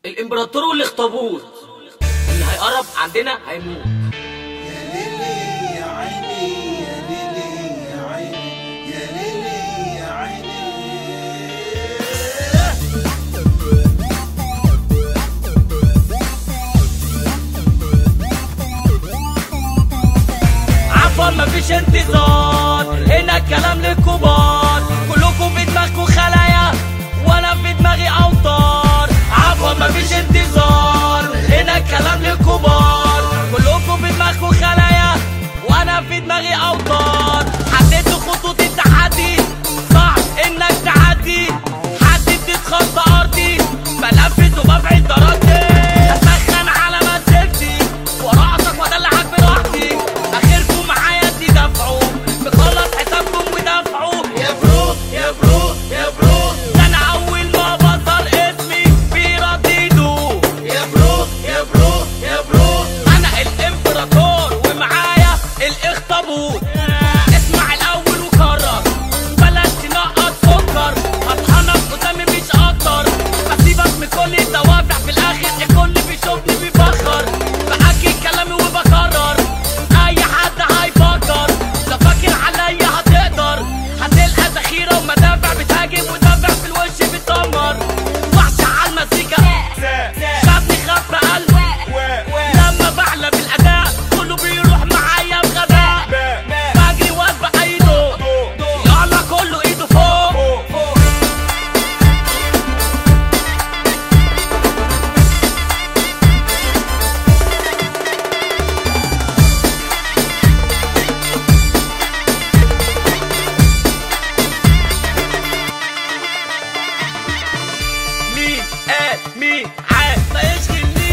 الامبراطور والاخطبوط اللي هيقرب عندنا هيموت يا ليلي يا عيني يا ليلي يا عيني يا ليلي يا عيني عفوا مفيش انتظار هنا الكلام للكبار كلكم في دماغكم خلايا وانا في دماغي اوتار عفوا مفيش انتظار هنا الكلام للكبار كلكم في دماغكم خلايا وانا في دماغي اوتار حددت خطوط التحدي صعب انك تعدي حدد تتخطى ارضي بنفذ وببعد درجتي اتخن على مسيرتي وراسك وادلعك براحتي اخركم معايا تدافعوا مخلص حسابكم ودافعوا يا برو يا برو يا برو ده انا اول ما بظهر اسمي بيرددوا يا برو يا برو يا برو انا الامبراطور ومعايا الاخطبوط اسمع الاول وكرر بلاش تنقط سكر هطحنك قدامي مش اكتر بسيبك من كل الدوافع في الاخر الكل بيشوفني بيفخر باكد كلامي وبكرر اي حد هيفكر لا فاكر عليا هتقدر هتلقى ذخيره ومدافع بتهاجم ودافع في الوش بتدمر وحش على المزيكا خافني خاف بقلبي لما بعلى بالاداء كله بيروح معايا بغباء بجري واسبق ايده يلا كله ايده فوق مين قال مين عاد ما يشغلنيش